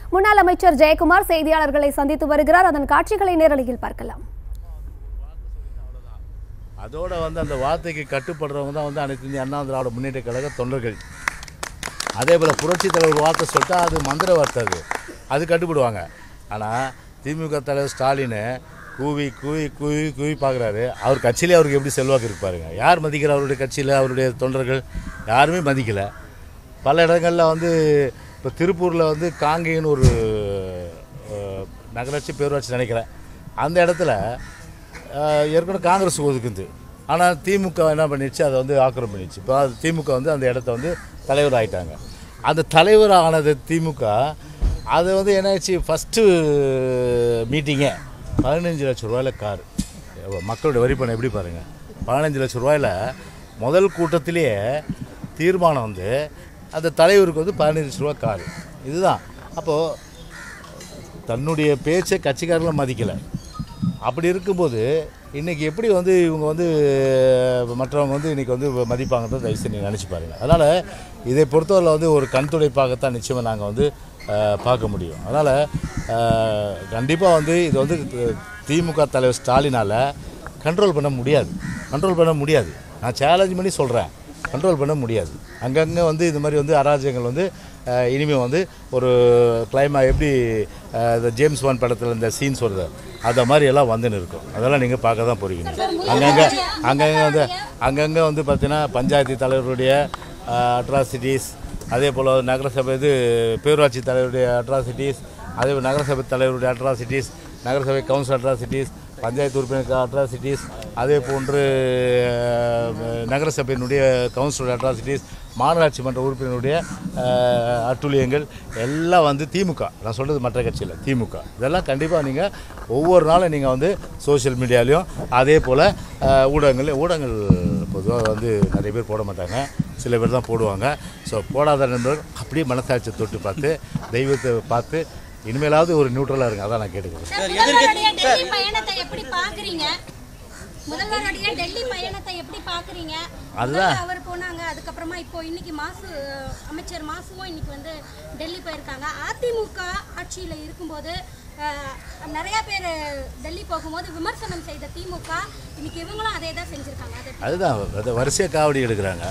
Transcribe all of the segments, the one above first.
முன்னாள் அமைச்சர் ஜெயக்குமார் செய்தியாளர்களை சந்தித்து வருகிறார் அதன் காட்சிகளை நேரலையில் பார்க்கலாம் அதோட வந்து அந்த வார்த்தைக்கு கட்டுப்படுறவங்க தான் வந்து அனைத்து இந்திய அண்ணா திராவிட முன்னேற்ற கழக தொண்டர்கள் அதே போல் புரட்சி தலைவர் வார்த்தை சொல்லிட்டா அது மந்திர வார்த்தை அது அது கட்டுப்படுவாங்க ஆனால் திமுக தலைவர் ஸ்டாலின் கூவி கூவி கூவி கூவி பார்க்குறாரு அவர் கட்சியிலே அவருக்கு எப்படி செல்வாக்கு இருப்பாருங்க யார் மதிக்கிற அவருடைய கட்சியில் அவருடைய தொண்டர்கள் யாருமே மதிக்கலை பல இடங்களில் வந்து இப்போ திருப்பூரில் வந்து காங்கேயன்னு ஒரு அஹ், நகராட்சி பேரூராட்சி நினைக்கிறேன் அந்த இடத்துல அஹ், ஏற்கனவே காங்கிரஸ் ஒதுக்குது ஆனால் திமுக என்ன பண்ணிடுச்சு அதை வந்து ஆக்கிரமம் பண்ணிடுச்சு இப்போ அது திமுக வந்து அந்த இடத்த வந்து தலைவர் ஆயிட்டாங்க அந்த தலைவர் ஆனது திமுக அது வந்து என்னாச்சு ஃபஸ்ட்டு மீட்டிங்கே பதினஞ்சு லட்ச ரூபாயில் கார் மக்களுடைய வரி பணம் எப்படி பாருங்கள் பதினஞ்சு லட்ச ரூபாயில் முதல் கூட்டத்திலேயே தீர்மானம் வந்து அந்த தலைவருக்கு வந்து பதினஞ்சு லட்ச ரூபா கார் இதுதான் அப்போது தன்னுடைய பேச்சை கட்சிக்காரங்களும் மதிக்கலை அப்படி இருக்கும்போது இன்றைக்கி எப்படி வந்து இவங்க வந்து மற்றவங்க வந்து இன்றைக்கி வந்து மதிப்பாங்கன்றத தயவு செஞ்சு நினச்சி பாருங்க அதனால் இதை பொறுத்தவரை வந்து ஒரு கண் துடைப்பாகத்தான் நிச்சயமாக நாங்கள் வந்து அஹ், பார்க்க முடியும் அதனால் கண்டிப்பாக வந்து இது வந்து திமுக தலைவர் ஸ்டாலினால் கண்ட்ரோல் பண்ண முடியாது கண்ட்ரோல் பண்ண முடியாது நான் சேலஞ்ச் பண்ணி சொல்கிறேன் கண்ட்ரோல் பண்ண முடியாது அங்கங்கே வந்து இது மாதிரி வந்து அராஜகங்கள் வந்து அஹ், இனிமே வந்து ஒரு கிளைமா எப்படி அஹ், இந்த ஜேம்ஸ் வான் படத்தில் இந்த சீன்ஸ் வருது அந்த மாதிரி எல்லாம் வந்துன்னு இருக்கும் அதெல்லாம் நீங்கள் பார்க்க தான் போகிறீங்க அங்கங்கே அங்கங்கே வந்து அங்கங்கே வந்து பார்த்தீங்கன்னா பஞ்சாயத்து தலைவருடைய அட்ராசிட்டிஸ் அதே போல் நகரசபை இது பேரூராட்சி தலைவருடைய அட்ராசிட்டிஸ் அதே போல் நகரசபை தலைவருடைய அட்ராசிட்டிஸ் நகரசபை கவுன்சில் அட்ராசிட்டிஸ் பஞ்சாயத்து உறுப்பினர் அட்ராசிட்டிஸ் அதே போன்று அஹ், நகரசபையினுடைய கவுன்சிலர் அட்ராசிட்டிஸ் மாநகராட்சி மன்ற உறுப்பினருடைய அஹ், அட்டூழியங்கள் எல்லாம் வந்து திமுக நான் சொல்கிறது மற்ற கட்சியில் திமுக இதெல்லாம் கண்டிப்பாக நீங்கள் ஒவ்வொரு நாளும் நீங்கள் வந்து சோஷியல் மீடியாலையும் அதே போல் ஊடகங்கள் ஊடகங்கள் பொதுவாக வந்து நிறைய பேர் போட மாட்டாங்க சில பேர் தான் போடுவாங்க ஸோ போடாத நண்பர்கள் அப்படியே மனசாட்சியை தொட்டு பார்த்து தெய்வத்தை பார்த்து இனிமேலாவது ஒரு நியூட்ரலாக இருங்க அதான் நான் கேட்டுக்கிறேன் சார், முதல்வருடைய டெல்லி பயணத்தை எப்படி பாக்குறீங்க முதல்வருடைய டெல்லி பயணத்தை எப்படி பாக்குறீங்க அதுதான். முதல்ல அவர் போனாங்க அதுக்கப்புறமா இப்போ இன்னைக்கு மாசு அமைச்சர் மாசுவும் இன்னைக்கு வந்து டெல்லி போயிருக்காங்க அதிமுக ஆட்சியில இருக்கும்போது அஹ், நிறைய பேர் டெல்லி போகும்போது விமர்சனம் செய்த திமுக இன்னைக்கு இவங்களும் அதே தான் செஞ்சிருக்காங்க அது அதுதான் அது வரிசையாக காவடி எடுக்கிறாங்க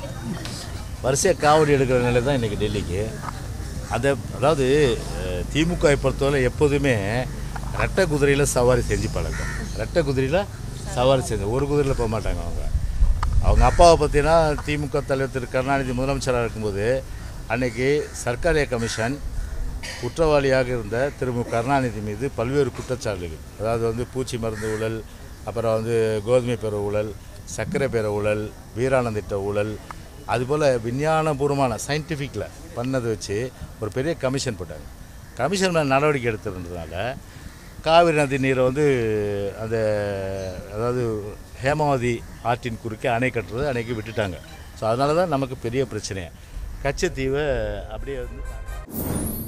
வரிசையாக காவடி எடுக்கிற நிலை தான் இன்றைக்கி டெல்லிக்கு அதை அதாவது அஹ், திமுகவை பொறுத்தவரை எப்போதுமே ரெட்டை குதிரையில் சவாரி செஞ்சு பழக்கம் ரெட்டை குதிரையில் சவாரி செஞ்சு ஒரு குதிரையில் போக மாட்டாங்க அவங்க அவங்க அப்பாவை பார்த்தீங்கன்னா திமுக தலைவர் திரு கருணாநிதி முதலமைச்சராக இருக்கும்போது அன்னைக்கு சர்க்காரிய கமிஷன் குற்றவாளியாக இருந்த திரு மு கருணாநிதி மீது பல்வேறு குற்றச்சாட்டுகள் அதாவது வந்து பூச்சி மருந்து ஊழல் அப்புறம் வந்து கோதுமை பெற ஊழல் சர்க்கரை பெற ஊழல் வீரானந்திட்ட ஊழல் அதுபோல் விஞ்ஞானபூர்வமான சயின்டிஃபிக்கில் பண்ணதை வச்சு ஒரு பெரிய கமிஷன் போட்டாங்க கமிஷன் மேலே நடவடிக்கை எடுத்திருந்ததுனால காவிரி நதி நீரை வந்து அந்த அதாவது ஹேமாவதி ஆற்றின் குறுக்கே அணை கட்டுறது அணைக்கு விட்டுட்டாங்க ஸோ அதனால தான் நமக்கு பெரிய பிரச்சனை கச்சத்தீவை அப்படியே வந்து